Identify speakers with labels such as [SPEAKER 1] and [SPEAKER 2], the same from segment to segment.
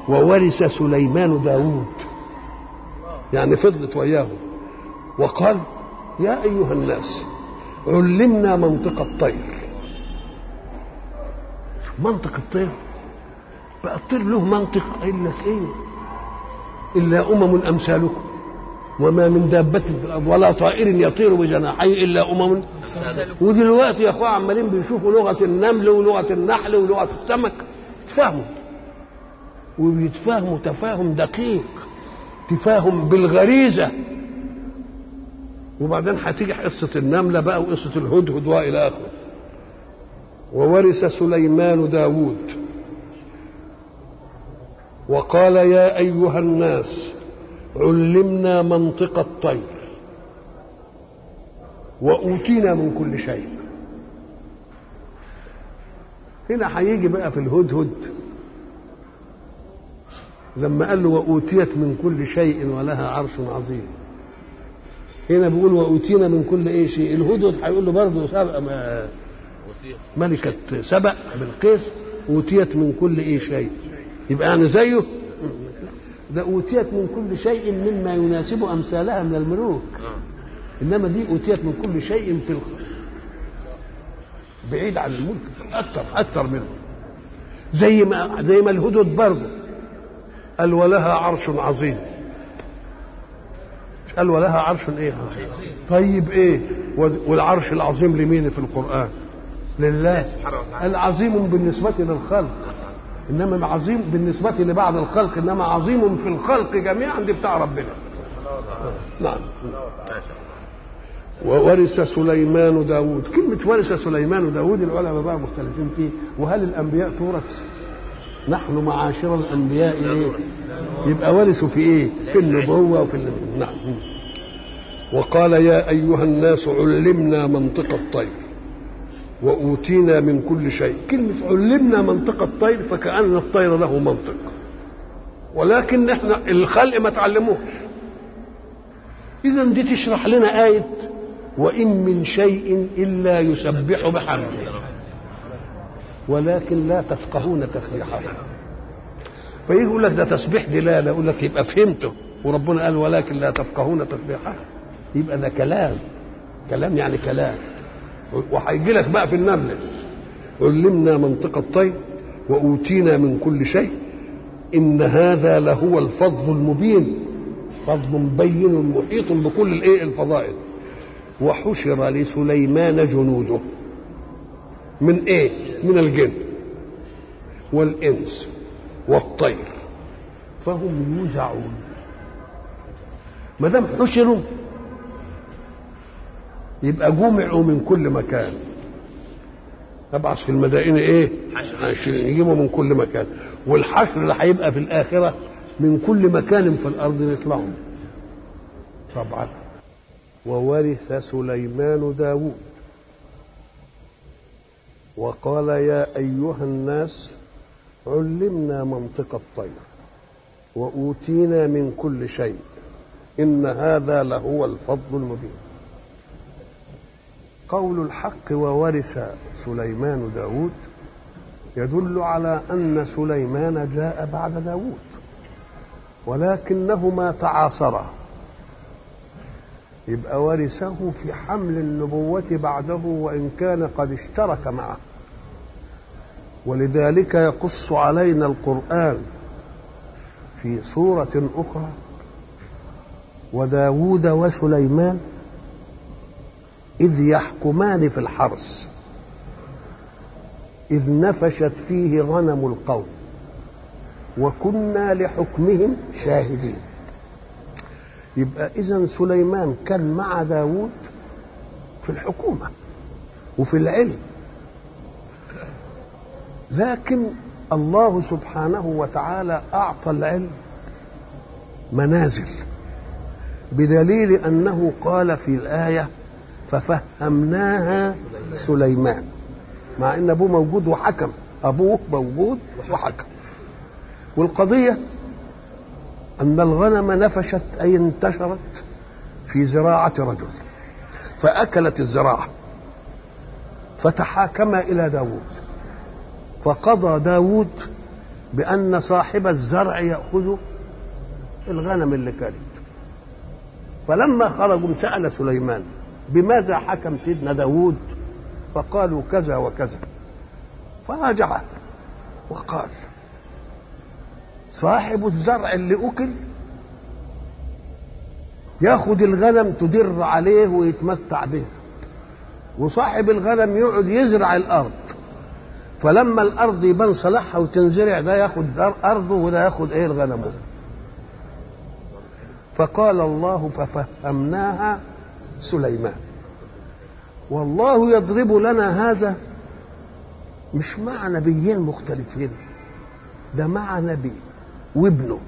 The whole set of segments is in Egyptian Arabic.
[SPEAKER 1] وورث سليمان داود يعني فضلت وياه وقال يا أيها الناس علمنا منطق الطير منطق الطير بقى الطير له منطق قال لك ايه الا امم امثالكم وما من دابة في الارض ولا طائر يطير بجناحيه الا امم ودلوقتي يا اخوان عمالين بيشوفوا لغه النمل ولغه النحل ولغه السمك تفهموا وبيتفاهموا تفاهم دقيق تفاهم بالغريزه وبعدين هتيجي قصه النمله بقى وقصه الهدهد والى اخره وورث سليمان داود وقال يا ايها الناس علمنا منطق الطير واوتينا من كل شيء هنا هيجي بقى في الهدهد لما قال له واوتيت من كل شيء ولها عرش عظيم هنا بيقول واوتينا من كل ايه شيء الهدهد هيقول له برضه سبق ما ملكة سبأ بالقيس أوتيت من كل إيه شيء يبقى يعني زيه ده أوتيت من كل شيء مما يناسب أمثالها من الملوك إنما دي أوتيت من كل شيء في الخ... بعيد عن الملك أكثر أكثر منه زي ما زي ما الهدد برضه قال ولها عرش عظيم مش قال ولها عرش ايه طيب ايه والعرش العظيم لمين في القرآن لله العظيم بالنسبة للخلق إنما عظيم بالنسبة لبعض الخلق إنما عظيم في الخلق جميعا دي بتاع ربنا نعم وورث سليمان داود كلمة ورث سليمان داود العلماء بقى مختلفين فيه وهل الأنبياء تورث نحن معاشر الأنبياء إيه؟ يبقى ورثوا في إيه في النبوة وفي النبوة. نعم وقال يا أيها الناس علمنا منطق الطير وأوتينا من كل شيء كلمة علمنا منطق الطير فكأن الطير له منطق ولكن احنا الخلق ما تعلموش إذا دي تشرح لنا آية وإن من شيء إلا يسبح بحمده ولكن لا تفقهون تسبيحه فيجي يقول لك ده تسبيح دلالة يقول لك يبقى فهمته وربنا قال ولكن لا تفقهون تسبيحه يبقى ده كلام كلام يعني كلام وهيجي لك بقى في النمل علمنا منطق الطير وأوتينا من كل شيء إن هذا لهو الفضل المبين فضل بين محيط بكل الايه الفضائل وحشر لسليمان جنوده من ايه من الجن والانس والطير فهم يوزعون ما دام حشروا يبقى جمعوا من كل مكان ابعث في المدائن ايه حاشرين يجيبوا من كل مكان والحشر اللي هيبقى في الاخره من كل مكان في الارض يطلعوا طبعا وورث سليمان داود وقال يا ايها الناس علمنا منطق الطير واوتينا من كل شيء ان هذا لهو الفضل المبين قول الحق وورث سليمان داود يدل على أن سليمان جاء بعد داود ولكنهما تعاصرا يبقى ورثه في حمل النبوة بعده وإن كان قد اشترك معه ولذلك يقص علينا القرآن في سورة أخرى وداود وسليمان إذ يحكمان في الحرث إذ نفشت فيه غنم القوم وكنا لحكمهم شاهدين يبقى إذا سليمان كان مع داود في الحكومة وفي العلم لكن الله سبحانه وتعالى أعطى العلم منازل بدليل أنه قال في الآية ففهمناها سليمان مع ان ابوه موجود وحكم ابوه موجود وحكم والقضيه ان الغنم نفشت اي انتشرت في زراعه رجل فاكلت الزراعه فتحاكم الى داود فقضى داود بأن صاحب الزرع يأخذ الغنم اللي كانت فلما خرجوا سأل سليمان بماذا حكم سيدنا داود فقالوا كذا وكذا فرجع وقال صاحب الزرع اللي أكل ياخد الغنم تدر عليه ويتمتع به وصاحب الغنم يقعد يزرع الأرض فلما الأرض يبان صلاحها وتنزرع ده ياخد أرضه وده ياخد إيه الغنم فقال الله ففهمناها سليمان والله يضرب لنا هذا مش مع نبيين مختلفين ده مع نبي وابنه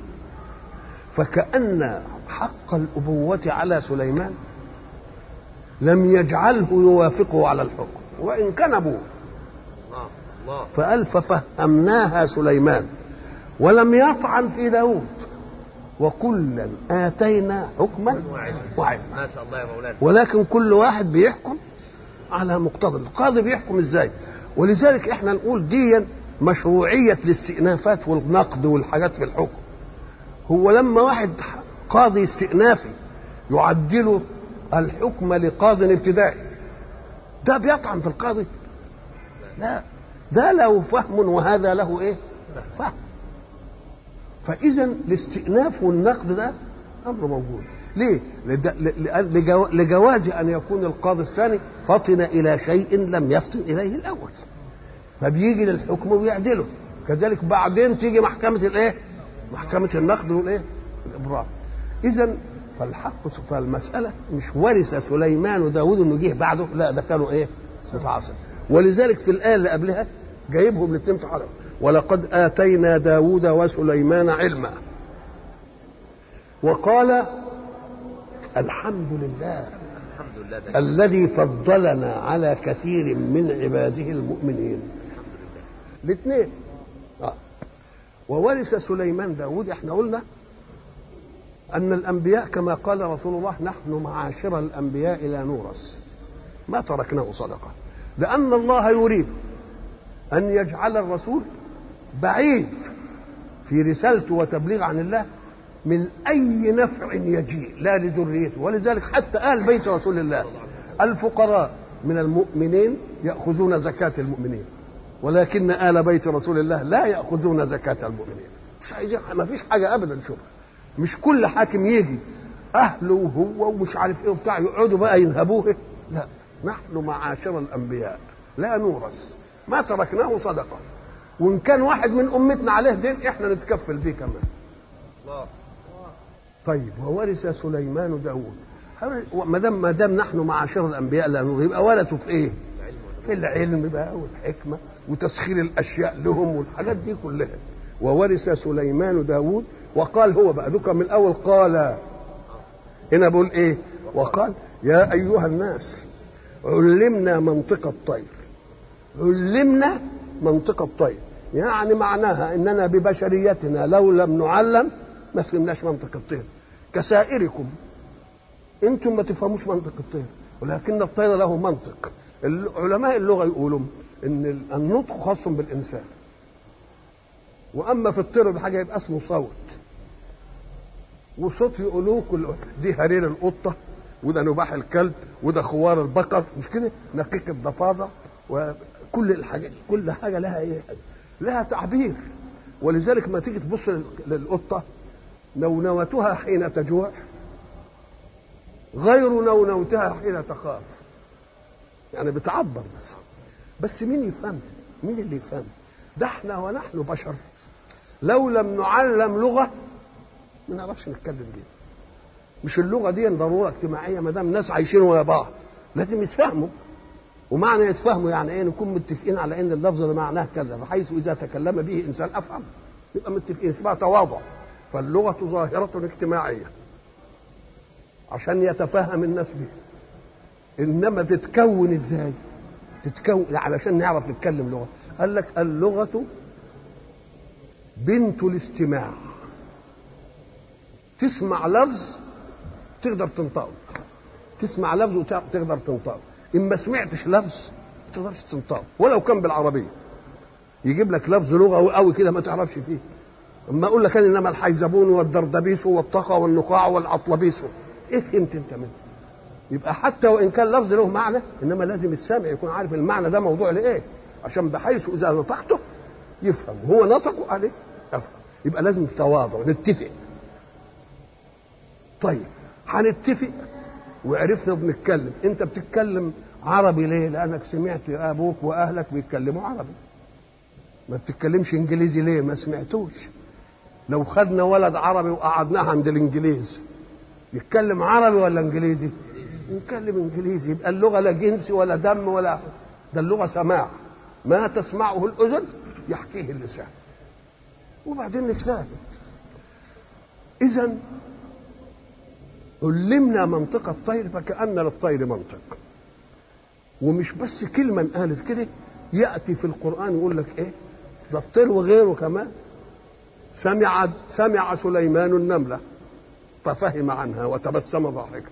[SPEAKER 1] فكأن حق الأبوة على سليمان لم يجعله يوافقه على الحكم وإن كان أبوه فقال ففهمناها سليمان ولم يطعن في داود وكلا آتينا حكما وعلما
[SPEAKER 2] ما شاء الله يا مولانا
[SPEAKER 1] ولكن كل واحد بيحكم على مقتضى القاضي بيحكم ازاي ولذلك احنا نقول دي مشروعية الاستئنافات والنقد والحاجات في الحكم هو لما واحد قاضي استئنافي يعدل الحكم لقاض ابتدائي ده بيطعن في القاضي لا ده له فهم وهذا له ايه فهم فاذا الاستئناف والنقد ده امر موجود ليه لد- ل- لجو- لجواز ان يكون القاضي الثاني فطن الى شيء لم يفطن اليه الاول فبيجي للحكم ويعدله كذلك بعدين تيجي محكمه الايه محكمه النقد والايه الابراء اذا فالحق فالمساله مش ورث سليمان وداود انه جه بعده لا ده كانوا ايه متعاصر ولذلك في الايه اللي قبلها جايبهم الاثنين في حلقه ولقد اتينا داود وسليمان علما وقال الحمد لله
[SPEAKER 2] الحمد لله ده
[SPEAKER 1] الذي فضلنا على كثير من عباده المؤمنين الاثنين آه. وورث سليمان داود احنا قلنا أن الأنبياء كما قال رسول الله نحن معاشر الأنبياء لا نورث ما تركناه صدقة لأن الله يريد أن يجعل الرسول بعيد في رسالته وتبليغ عن الله من أي نفع يجيء لا لذريته ولذلك حتى آل بيت رسول الله الفقراء من المؤمنين يأخذون زكاة المؤمنين ولكن آل بيت رسول الله لا يأخذون زكاة المؤمنين مش عايزين ما فيش حاجة أبدا شوف مش كل حاكم يجي أهله وهو ومش عارف إيه وبتاع يقعدوا بقى ينهبوه لا نحن معاشر الأنبياء لا نورث ما تركناه صدقة وإن كان واحد من أمتنا عليه دين إحنا نتكفل بيه كمان
[SPEAKER 2] الله
[SPEAKER 1] طيب وورث سليمان داود ما دام ما دام نحن معاشر الانبياء لا نور يبقى ورثوا في ايه؟ في العلم بقى والحكمه وتسخير الاشياء لهم والحاجات دي كلها وورث سليمان داود وقال هو بقى دوكا من الاول قال هنا بقول ايه؟ وقال يا ايها الناس علمنا منطق الطير علمنا منطق الطير يعني معناها اننا ببشريتنا لو لم نعلم ما فهمناش منطق الطير كسائركم انتم ما تفهموش منطق الطير ولكن الطير له منطق علماء اللغه يقولوا ان النطق خاص بالانسان واما في الطير بحاجه يبقى اسمه صوت وصوت يقولوه كل دي هرير القطه وده نباح الكلب وده خوار البقر مش كده نقيق الضفادع وكل الحاجات كل حاجه لها ايه لها تعبير ولذلك ما تيجي تبص للقطه نونوتها حين تجوع غير نونوتها حين تخاف يعني بتعبر بس بس مين يفهم مين اللي يفهم ده احنا ونحن بشر لو لم نعلم لغه ما نعرفش نتكلم بيها مش اللغه دي ضروره اجتماعيه ما دام ناس عايشين ويا بعض لازم يتفهموا ومعنى يتفهموا يعني ايه نكون متفقين على ان اللفظ ده معناه كذا بحيث اذا تكلم به انسان افهم يبقى متفقين اسمها تواضع فاللغه ظاهره اجتماعيه عشان يتفهم الناس بها انما تتكون ازاي تتكون علشان نعرف نتكلم لغه قال لك اللغه بنت الاستماع تسمع لفظ تقدر تنطقه تسمع لفظ وتقدر تنطقه ان ما سمعتش لفظ ما تقدرش تنطقه ولو كان بالعربيه يجيب لك لفظ لغوي قوي كده ما تعرفش فيه اما اقول لك أنا انما الحيزبون والدردبيس والطقى والنقاع والعطلبيس ايه فهمت انت منه يبقى حتى وان كان لفظ له معنى انما لازم السامع يكون عارف المعنى ده موضوع لايه عشان بحيث اذا نطقته يفهم هو نطقه عليه يفهم يبقى لازم تواضع نتفق طيب هنتفق وعرفنا بنتكلم انت بتتكلم عربي ليه لانك سمعت ابوك واهلك بيتكلموا عربي ما بتتكلمش انجليزي ليه ما سمعتوش لو خدنا ولد عربي وقعدناه عند الانجليز يتكلم عربي ولا انجليزي يتكلم انجليزي يبقى اللغه لا جنس ولا دم ولا ده اللغه سماع ما تسمعه الاذن يحكيه اللسان وبعدين نتفاهم اذا علمنا منطق الطير فكأن للطير منطق ومش بس كلمة قالت كده يأتي في القرآن يقول لك إيه ده الطير وغيره كمان سمع سمع سليمان النملة ففهم عنها وتبسم ضاحكا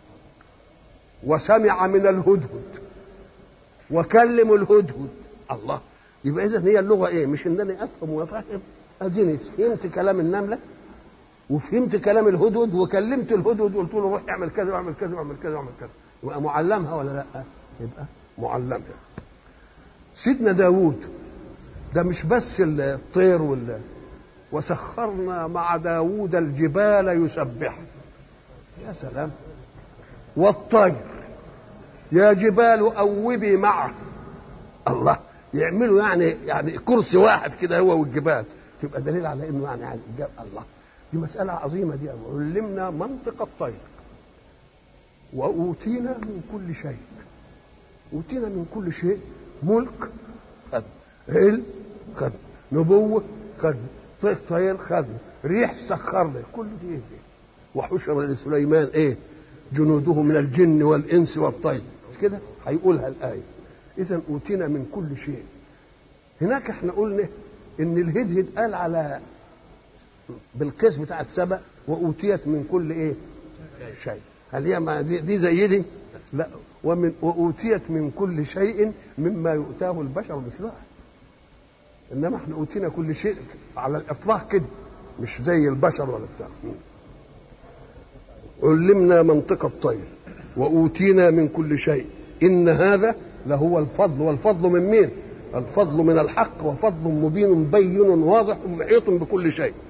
[SPEAKER 1] وسمع من الهدهد وكلم الهدهد الله يبقى اذا هي اللغه ايه مش انني افهم وافهم اديني فهمت كلام النمله وفهمت كلام الهدهد وكلمت الهدهد وقلت له روح اعمل كذا واعمل كذا واعمل كذا واعمل كذا يبقى معلمها ولا لا يبقى معلمها سيدنا داوود ده مش بس الطير وال وسخرنا مع داوود الجبال يسبح يا سلام والطير يا جبال أوبي معه الله يعملوا يعني يعني كرسي واحد كده هو والجبال تبقى دليل على انه يعني, يعني الله دي مسألة عظيمة دي علمنا منطق الطير وأوتينا من كل شيء أوتينا من كل شيء ملك خد علم خد نبوة خد طير خد ريح سخرنا كل دي ايه دي وحشر لسليمان ايه جنوده من الجن والانس والطير مش كده هيقولها الايه اذا اوتينا من كل شيء هناك احنا قلنا ان الهدهد قال على بالقيس بتاعت سبأ واوتيت من كل ايه شيء هل هي ما دي, دي زي دي لا ومن واوتيت من كل شيء مما يؤتاه البشر مثلها انما احنا اوتينا كل شيء على الاطلاق كده مش زي البشر ولا بتاع علمنا منطق الطير واوتينا من كل شيء ان هذا لهو الفضل والفضل من مين الفضل من الحق وفضل مبين بين واضح محيط بكل شيء